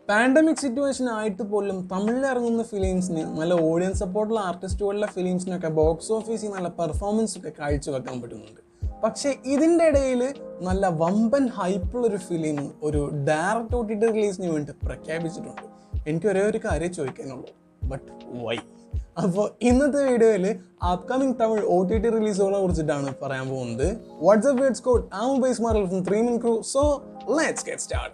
pandemic situation ആയിട്ട് പോലും തമിഴിൽ ഇറങ്ങുന്ന ഫിലിംസിന് നല്ല ഓഡിയൻസ് സപ്പോർട്ടുള്ള ആർട്ടിസ്റ്റുകളുടെ ഫിലിംസിനൊക്കെ ബോക്സ് ഓഫീസിൽ നല്ല പെർഫോമൻസ് ഒക്കെ കാഴ്ചവെക്കാൻ പറ്റുന്നുണ്ട് പക്ഷേ ഇതിൻ്റെ ഇടയിൽ നല്ല വമ്പൻ ഹൈപ്പുള്ള ഒരു ഫിലിം ഒരു ഡയറക്റ്റ് ഒ ടി ടി റിലീസിന് വേണ്ടി പ്രഖ്യാപിച്ചിട്ടുണ്ട് എനിക്ക് ഒരേ ഒരു കാര്യം ചോദിക്കാനുള്ളൂ ബട്ട് വൈ അപ്പോൾ ഇന്നത്തെ വീഡിയോയിൽ upcoming Tamil O T T റിലീസുകളെ കുറിച്ചിട്ടാണ് പറയാൻ പോകുന്നത് വാട്സ്ആപ്പ് വേർഡ്സ് കോഡ് ആമു ബേസ് മാറൽ from three min crew so let's get start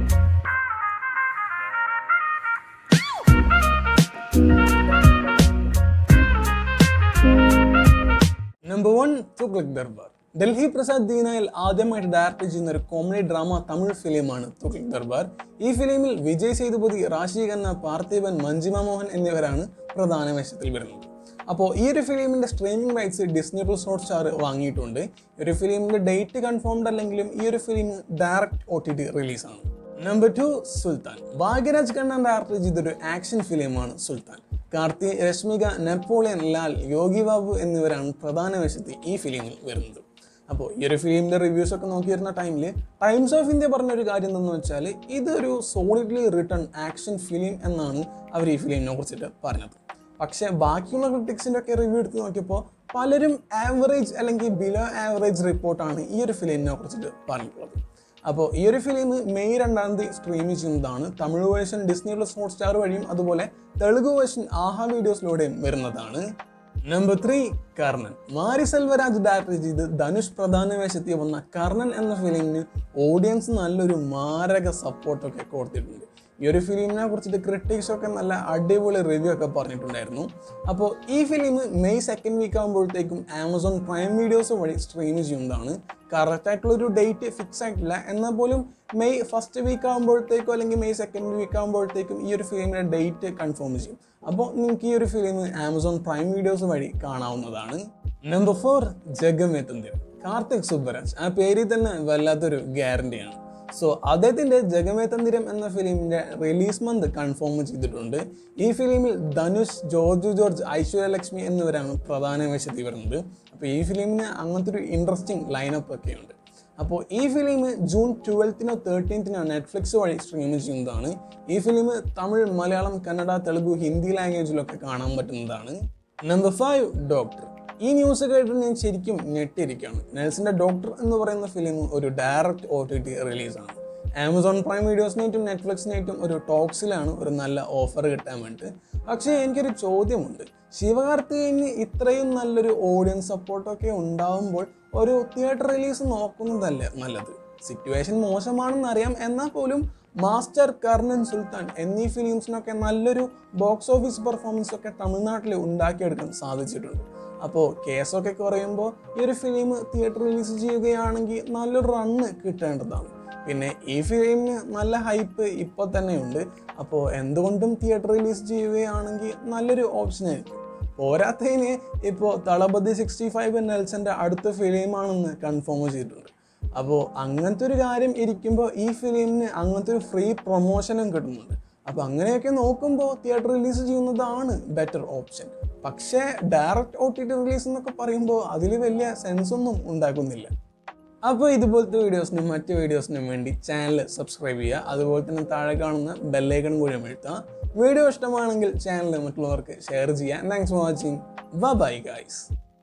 number one Tughlaq Durbar Delhi Prasad ദീനയിൽ ആദ്യമായിട്ട് ഡയറക്റ്റ് ചെയ്യുന്ന ഒരു കോമഡി ഡ്രാമ തമിഴ് ഫിലിമാണ് തുഗ്ലക് ദർബാർ ഈ ഫിലിമിൽ വിജയ് സേതുപതി റാഷി ഖന്ന പാർത്ഥിബൻ മഞ്ജിമ മോഹൻ എന്നിവരാണ് പ്രധാന വേഷത്തിൽ വരുന്നത് അപ്പോൾ ഈ ഒരു ഫിലിമിന്റെ streaming rights Disney plus Hotstar വാങ്ങിയിട്ടുണ്ട് ഈ ഒരു ഫിലിമിന്റെ ഡേറ്റ് കൺഫേംഡ് അല്ലെങ്കിലും ഈ ഒരു film direct O T T റിലീസാണ് number two Sultan Bhagyaraj Kannan direct ചെയ്തൊരു ആക്ഷൻ ഫിലിമാണ് സുൽത്താൻ കാർത്തി രശ്മിക നെപ്പോളിയൻ ലാൽ യോഗി ബാബു എന്നിവരാണ് പ്രധാന വേഷത്തിൽ ഈ ഫിലിമിൽ വരുന്നത് അപ്പോൾ ഈ ഒരു ഫിലിമിൻ്റെ റിവ്യൂസ് ഒക്കെ നോക്കിയിരുന്ന ടൈമിൽ ടൈംസ് ഓഫ് ഇന്ത്യ പറഞ്ഞൊരു കാര്യം എന്തെന്ന് വെച്ചാൽ ഇതൊരു സോളിഡ്ലി റിട്ടേൺ ആക്ഷൻ ഫിലിം എന്നാണ് അവർ ഈ ഫിലിമിനെ കുറിച്ചിട്ട് പറഞ്ഞത് പക്ഷേ ബാക്കിയുള്ള ക്രിറ്റിക്സിൻ്റെ ഒക്കെ റിവ്യൂ എടുത്ത് നോക്കിയപ്പോൾ പലരും ആവറേജ് അല്ലെങ്കിൽ ബിലോ ആവറേജ് റിപ്പോർട്ടാണ് ഈ ഒരു ഫിലിമിനെ കുറിച്ചിട്ട് പറഞ്ഞിട്ടുള്ളത് അപ്പോൾ ഈ ഒരു ഫിലിം മെയ് രണ്ടാം തീയതി സ്ട്രീം ചെയ്യുന്നതാണ് Tamil version Disney plus Hotstar വഴിയും അതുപോലെ തെലുഗു വേർഷൻ ആഹാ വീഡിയോസിലൂടെയും വരുന്നതാണ് number three Karnan Mari Selvaraj direct ചെയ്ത് ധനുഷ് പ്രധാന വേഷത്തിൽ വന്ന കർണൻ എന്ന ഫിലിമിന് ഓഡിയൻസ് നല്ലൊരു മാരക സപ്പോർട്ടൊക്കെ കൊടുത്തിട്ടുണ്ട് ഈ ഒരു ഫിലിമിനെ കുറിച്ചിട്ട് ക്രിട്ടിക്സ് ഒക്കെ നല്ല അടിപൊളി റിവ്യൂ ഒക്കെ പറഞ്ഞിട്ടുണ്ടായിരുന്നു അപ്പോൾ ഈ ഫിലിം മെയ് സെക്കൻഡ് വീക്ക് ആകുമ്പോഴത്തേക്കും ആമസോൺ പ്രൈം വീഡിയോസ് വഴി സ്ട്രീം ചെയ്യുന്നതാണ് കറക്റ്റ് ആയിട്ടുള്ള ഒരു ഡേറ്റ് ഫിക്സ് ആയിട്ടില്ല എന്നാൽ പോലും മെയ് ഫസ്റ്റ് വീക്ക് ആകുമ്പോഴത്തേക്കും അല്ലെങ്കിൽ മെയ് സെക്കൻഡ് വീക്ക് ആകുമ്പോഴത്തേക്കും ഈ ഒരു ഫിലിമിൻ്റെ ഡേറ്റ് കൺഫേം ചെയ്യും അപ്പോൾ നിങ്ങൾക്ക് ഈ ഒരു ഫിലിം ആമസോൺ പ്രൈം വീഡിയോസ് വഴി കാണാവുന്നതാണ് നമ്പർ ഫോർ ജഗമെത്തുന്തിരം കാർത്തിക് സുബ്ബരാജ് ആ പേരിൽ തന്നെ വല്ലാത്തൊരു ഗ്യാരണ്ടിയാണ് സോ അദ്ദേഹത്തിൻ്റെ ജഗമേതന്തിരം എന്ന ഫിലിമിൻ്റെ റിലീസ് മന്ത് കൺഫേം ചെയ്തിട്ടുണ്ട് ഈ ഫിലിമിൽ ധനുഷ് ജോർജു ജോർജ് ഐശ്വര്യലക്ഷ്മി എന്നിവരാണ് പ്രധാന വേഷത്തിൽ വരുന്നത് അപ്പോൾ ഈ ഫിലിമിന് അങ്ങനത്തെ ഒരു ഇൻട്രസ്റ്റിംഗ് ലൈനപ്പ് ഒക്കെ ഉണ്ട് അപ്പോൾ ഈ ഫിലിം ജൂൺ ട്വൽത്തിനോ തേർട്ടീൻത്തിനോ നെറ്റ്ഫ്ലിക്സ് വഴി സ്ട്രീം ചെയ്യുന്നതാണ് ഈ ഫിലിം തമിഴ് മലയാളം കന്നഡ തെലുഗു ഹിന്ദി ലാംഗ്വേജിലൊക്കെ കാണാൻ പറ്റുന്നതാണ് നമ്പർ ഫൈവ് ഡോക്ടർ ഈ ന്യൂസ് കേട്ടിട്ട് ഞാൻ ശരിക്കും ഞെട്ടിയിരിക്കുകയാണ് നെൽസിന്റെ ഡോക്ടർ എന്ന് പറയുന്ന ഫിലിം ഒരു ഡയറക്റ്റ് ഒ ടി ടി റിലീസാണ് ആമസോൺ പ്രൈം വീഡിയോസിനായിട്ടും നെറ്റ്ഫ്ലിക്സിനായിട്ടും ഒരു ടോക്സിലാണ് ഒരു നല്ല ഓഫർ കിട്ടാൻ വേണ്ടി പക്ഷേ എനിക്കൊരു ചോദ്യമുണ്ട് ശിവകാർത്തികേയന് ഇത്രയും നല്ലൊരു ഓഡിയൻസ് സപ്പോർട്ടൊക്കെ ഉണ്ടാവുമ്പോൾ ഒരു തിയേറ്റർ റിലീസ് നോക്കുന്നതല്ലേ നല്ലത് സിറ്റുവേഷൻ മോശമാണെന്നറിയാം എന്നാൽ പോലും മാസ്റ്റർ കർണൻ സുൽത്താൻ എന്നീ ഫിലിംസിനൊക്കെ നല്ലൊരു ബോക്സ് ഓഫീസ് പെർഫോമൻസ് ഒക്കെ തമിഴ്നാട്ടിൽ ഉണ്ടാക്കിയെടുക്കാൻ സാധിച്ചിട്ടുണ്ട് അപ്പോൾ കേസൊക്കെ കുറയുമ്പോൾ ഈ ഒരു ഫിലിം തിയേറ്റർ റിലീസ് ചെയ്യുകയാണെങ്കിൽ നല്ലൊരു റണ്ണ് കിട്ടേണ്ടതാണ് പിന്നെ ഈ ഫിലിമിന് നല്ല ഹൈപ്പ് ഇപ്പോൾ തന്നെയുണ്ട് അപ്പോൾ എന്തുകൊണ്ടും തിയേറ്റർ റിലീസ് ചെയ്യുകയാണെങ്കിൽ നല്ലൊരു ഓപ്ഷനായിരിക്കും പോരാത്തതിന് ഇപ്പോൾ തളപതി സിക്സ്റ്റി ഫൈവ് നെൽസൻ്റെ അടുത്ത ഫിലിമാണെന്ന് കൺഫേം ചെയ്തിട്ടുണ്ട് അപ്പോൾ അങ്ങനത്തെ ഒരു കാര്യം ഇരിക്കുമ്പോൾ ഈ ഫിലിമിന് അങ്ങനത്തെ ഒരു ഫ്രീ പ്രൊമോഷനും കിട്ടുന്നുണ്ട് അപ്പോൾ അങ്ങനെയൊക്കെ നോക്കുമ്പോൾ തിയേറ്റർ റിലീസ് ചെയ്യുന്നതാണ് ബെറ്റർ ഓപ്ഷൻ പക്ഷേ direct O T T release എന്നൊക്കെ പറയുമ്പോൾ അതിൽ വലിയ സെൻസ് ഒന്നും ഉണ്ടാക്കുന്നില്ല അപ്പോൾ ഇതുപോലത്തെ വീഡിയോസിനും മറ്റ് വീഡിയോസിനും വേണ്ടി ചാനൽ സബ്സ്ക്രൈബ് ചെയ്യുക അതുപോലെ തന്നെ താഴെ കാണുന്ന ബെല്ലൈക്കൺ കൂടി അമഴ്ത്തുക വീഡിയോ ഇഷ്ടമാണെങ്കിൽ ചാനൽ മറ്റുള്ളവർക്ക് ഷെയർ ചെയ്യുക thanks for watching bye guys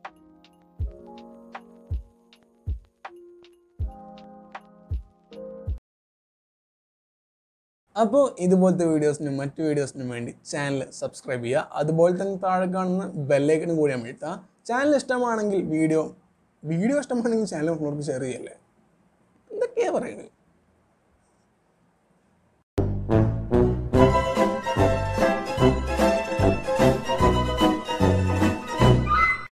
അപ്പോൾ ഇതുപോലത്തെ വീഡിയോസിനും മറ്റു വീഡിയോസിനും വേണ്ടി ചാനൽ സബ്സ്ക്രൈബ് ചെയ്യുക അതുപോലെ തന്നെ താഴെ കാണുന്ന ബെല്ലൈക്കനും കൂടി അമഴ്ത്തുക ചാനൽ ഇഷ്ടമാണെങ്കിൽ വീഡിയോ വീഡിയോ ഇഷ്ടമാണെങ്കിൽ ചാനൽ മറ്റുള്ളവർക്ക് ഷെയർ ചെയ്യല്ലേ എന്തൊക്കെയാണ് പറയുന്നത്